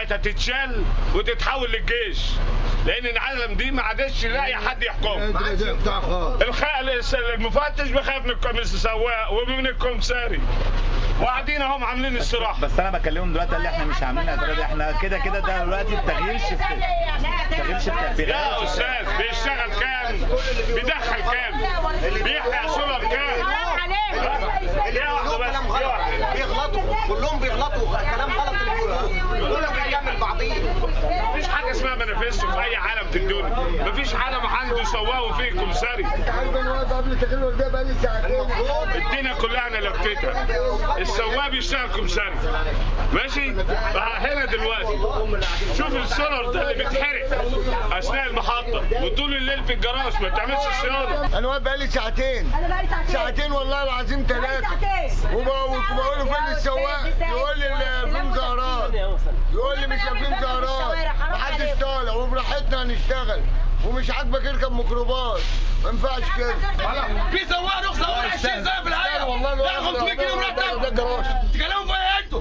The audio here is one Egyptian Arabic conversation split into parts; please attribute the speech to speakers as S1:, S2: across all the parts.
S1: بقت هتتشال وتتحول للجيش لان العالم دي ما عادش لاقي حد يحكم
S2: بتاع خالص
S1: الخ... المفتش بيخاف من الك- من السواق ومن الكمساري وقاعدين اهم عاملين استراحه
S3: بس انا بكلمهم دلوقتي قال لي احنا مش عاملين اعتراض احنا كده كده ده دلوقتي التغيير شفت التغيير شفت
S1: يا
S3: بيغير
S1: استاذ بيشتغل كام بيدخل كام بيحرق سولر كام يا واحده بس يا واحده
S4: بيغلطوا كلهم بيغلطوا كلام غلط اللي بيقولوه كله بيكمل بعضيه
S1: مفيش حاجه اسمها منافسه في اي عالم في الدنيا مفيش عالم عنده سواق وفيه كمساري
S2: عارف انا واقف قبل التكلم ده بقالي ساعتين
S1: الدنيا كلها انا لفتها السواق بيشتغل كمساري ماشي هنا دلوقتي شوف السولر ده اللي بيتحرق اثناء المحطه وطول الليل في الجراج ما بتعملش صيانه
S2: انا واقف بقالي ساعتين ساعتين والله العظيم ثلاثه وبقول له فين السواق يقول لي ال- في مظاهرات يقول لي مش في مظاهرات محدش طالع وبراحتنا هنشتغل ومش عاجبك اركب ميكروباص ما ينفعش كده
S5: في سواق رخصه اول 20 سنه في الحياه
S2: والله
S5: لا 500 جنيه
S2: ده
S5: مرتب
S2: الجراج
S5: تكلموا في ايه انتوا؟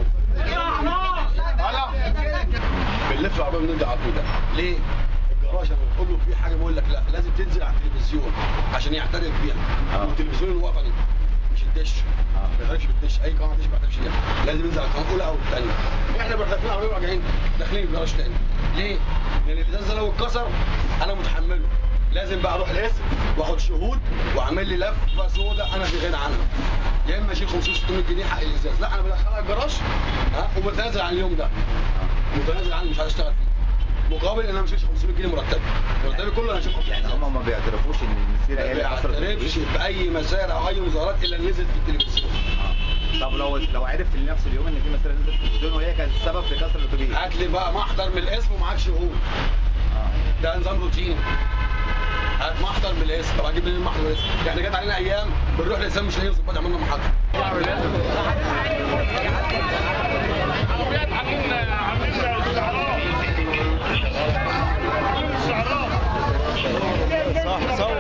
S6: بنلف العربيه بنرجع على طول ده ليه؟ الجراج لما بتقول له في حاجه بيقول لك لا لازم تنزل على التلفزيون عشان يعترف بيها والتلفزيون اللي واقفه دي مش الدش ما يعترفش بالدش اي قناه دش ما يعترفش بيها لازم ينزل على القناه الاولى او الثانيه احنا بنروح داخلين العربيه راجعين داخلين الجراج تاني ليه؟ لان الازاز ده لو اتكسر انا متحمله لازم بقى اروح القسم واخد شهود واعمل لي لفه سوداء انا في غنى عنها يا اما اشيل 500 600 جنيه حق الازاز لا انا بدخلها الجراج ها وبتنازل عن اليوم ده متنازل عني مش هشتغل فيه مقابل ان انا مش 500 جنيه مرتب مرتبي كله انا هشيل 500
S3: يعني هم ما بيعترفوش ان المسيره هي
S6: ما
S3: اللي حصلت
S6: بيعترفش باي مسار او اي مظاهرات الا اللي نزلت في التلفزيون
S3: طب لو لو عرف في نفس اليوم ان في مسيره نزلت في التلفزيون وهي كانت السبب في كسر الاتوبيس
S6: هات لي بقى محضر من الاسم ومعاك شهود ده نظام روتيني هات محضر من الاسم طب هجيب منين محضر من الاسم يعني جت علينا ايام بنروح الاسم مش لاقيين ظباط يعملوا لنا محضر
S1: عربيات عاملين عاملين استعراض عاملين استعراض
S3: صح صور